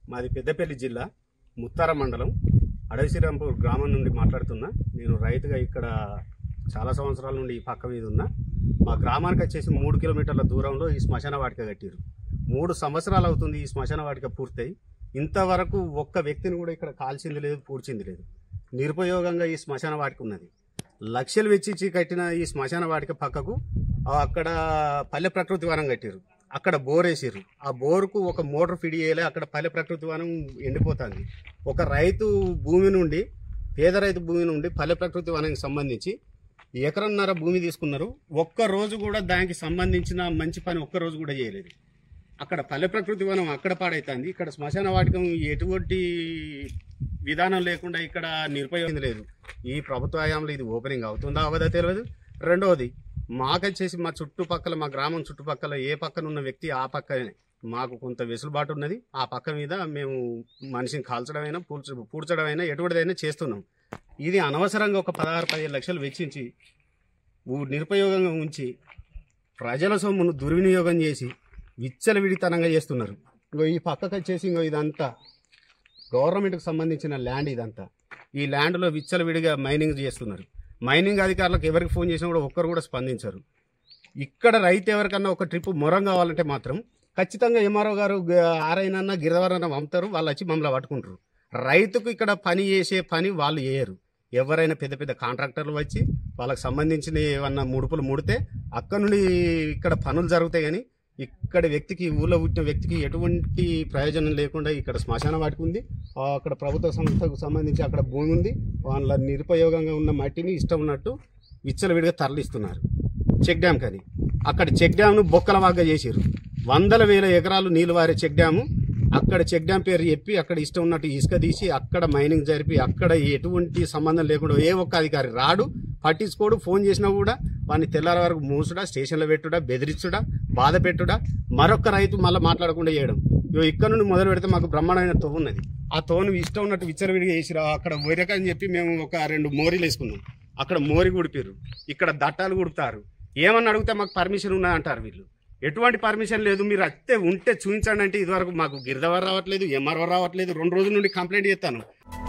మాది పెద్దపల్లి జిల్లా ముత్తార మండలం అడవిశ్రీరాంపూర్ గ్రామం నుండి మాట్లాడుతున్నా నేను రైతుగా ఇక్కడ చాలా సంవత్సరాల నుండి ఈ పక్క మీద ఉన్నా మా గ్రామానికి వచ్చేసి మూడు కిలోమీటర్ల దూరంలో ఈ శ్మశాన వాటిక కట్టారు మూడు సంవత్సరాలు అవుతుంది ఈ శ్మశాన వాటిక పూర్తయి ఇంతవరకు ఒక్క వ్యక్తిని కూడా ఇక్కడ కాల్చింది లేదు పూడ్చింది లేదు నిరుపయోగంగా ఈ శ్మశాన వాటిక ఉన్నది లక్షలు వెచ్చించి కట్టిన ఈ శ్మశాన వాటిక పక్కకు ఆ అక్కడ పల్లె ప్రకృతి వనం కట్టారు అక్కడ బోర్ వేసారు ఆ బోరుకు ఒక మోటార్ ఫిడ్ చేయలే అక్కడ పల్లె ప్రకృతి వనం ఎండిపోతుంది ఒక రైతు భూమి నుండి పేద రైతు భూమి నుండి పల్లె ప్రకృతి వనానికి సంబంధించి ఎకరన్నర భూమి తీసుకున్నారు ఒక్క రోజు కూడా దానికి సంబంధించిన మంచి పని ఒక్క రోజు కూడా చేయలేదు అక్కడ పల్లె ప్రకృతి వనం అక్కడ పాడైతుంది ఇక్కడ శ్మశాన వాటికం ఎటువంటి విధానం లేకుండా ఇక్కడ నిరుపయోగం లేదు ఈ ప్రభుత్వ హయాంలో ఇది ఓపెనింగ్ అవుతుందా అవదా తెలియదు రెండవది మాకొచ్చేసి మా చుట్టుపక్కల మా గ్రామం చుట్టుపక్కల ఏ పక్కన ఉన్న వ్యక్తి ఆ పక్కనే మాకు కొంత వెసులుబాటు ఉన్నది ఆ పక్క మీద మేము మనిషిని కాల్చడమైనా పూడ్చ పూడ్చడమైనా ఎటువంటిదైనా చేస్తున్నాం ఇది అనవసరంగా ఒక పదహారు పదిహేను లక్షలు వెచ్చించి ఊ- నిరుపయోగంగా ఉంచి ప్రజల సొమ్మును దుర్వినియోగం చేసి విచ్చలవిడితనంగా చేస్తున్నారు ఇంకో ఈ పక్కకు వచ్చేసి ఇంకో ఇదంతా గవర్నమెంట్కి సంబంధించిన ల్యాండ్ ఇదంతా ఈ ల్యాండ్లో విచ్చలవిడిగా మైనింగ్ చేస్తున్నారు మైనింగ్ అధికారులకు ఎవరికి ఫోన్ చేసినా కూడా ఒక్కరు కూడా స్పందించరు ఇక్కడ రైతు ఎవరికన్నా ఒక ట్రిప్ మొరం కావాలంటే మాత్రం ఖచ్చితంగా ఎంఆర్ఓ గారు ఆరైనా గిరిదవరన్న పంపుతారు వాళ్ళు వచ్చి మమ్మల్ని పట్టుకుంటారు రైతుకు ఇక్కడ పని చేసే పని వాళ్ళు చేయరు ఎవరైనా పెద్ద పెద్ద కాంట్రాక్టర్లు వచ్చి వాళ్ళకి సంబంధించిన ఏమన్నా ముడుపులు ముడితే అక్కడ నుండి ఇక్కడ పనులు జరుగుతాయి కానీ ఇక్కడ వ్యక్తికి ఊళ్ళో పుట్టిన వ్యక్తికి ఎటువంటి ప్రయోజనం లేకుండా ఇక్కడ శ్మశాన వాటికి ఉంది ఆ అక్కడ ప్రభుత్వ సంస్థకు సంబంధించి అక్కడ భూమి ఉంది వాళ్ళ నిరుపయోగంగా ఉన్న మట్టిని ఇష్టం ఉన్నట్టు విచ్చలవిడిగా తరలిస్తున్నారు చెక్ డ్యామ్ కని అక్కడ చెక్ డ్యామ్ను బొక్కల వాగ్గా చేసారు వందల వేల ఎకరాలు నీళ్ళు వారే చెక్ డ్యాము అక్కడ చెక్ డ్యామ్ పేరు చెప్పి అక్కడ ఇష్టం ఉన్నట్టు ఇసుక తీసి అక్కడ మైనింగ్ జరిపి అక్కడ ఎటువంటి సంబంధం లేకుండా ఏ ఒక్క అధికారి రాడు పట్టించుకోడు ఫోన్ చేసినా కూడా వాడిని తెల్లారి వరకు మూసుడా స్టేషన్లో పెట్టుడా బెదిరించుడా బాధ పెట్టుడా మరొక రైతు మళ్ళీ మాట్లాడకుండా చేయడం ఇగో ఇక్కడ నుండి మొదలు పెడితే మాకు బ్రహ్మాండమైన తోవు ఉన్నది ఆ తోను ఇష్టం ఉన్నట్టు విచ్చలవిడిగా వేసిరా అక్కడ వైరకని చెప్పి మేము ఒక రెండు మోరీలు వేసుకున్నాం అక్కడ మోరి గుడిపారు ఇక్కడ దట్టాలు గుడుతారు ఏమన్నా అడిగితే మాకు పర్మిషన్ ఉన్నది అంటారు వీళ్ళు ఎటువంటి పర్మిషన్ లేదు మీరు అత్తే ఉంటే చూపించండి అంటే ఇదివరకు మాకు గిరిదవర్ రావట్లేదు ఎంఆర్ఓ రావట్లేదు రెండు రోజుల నుండి కంప్లైంట్ చేస్తాను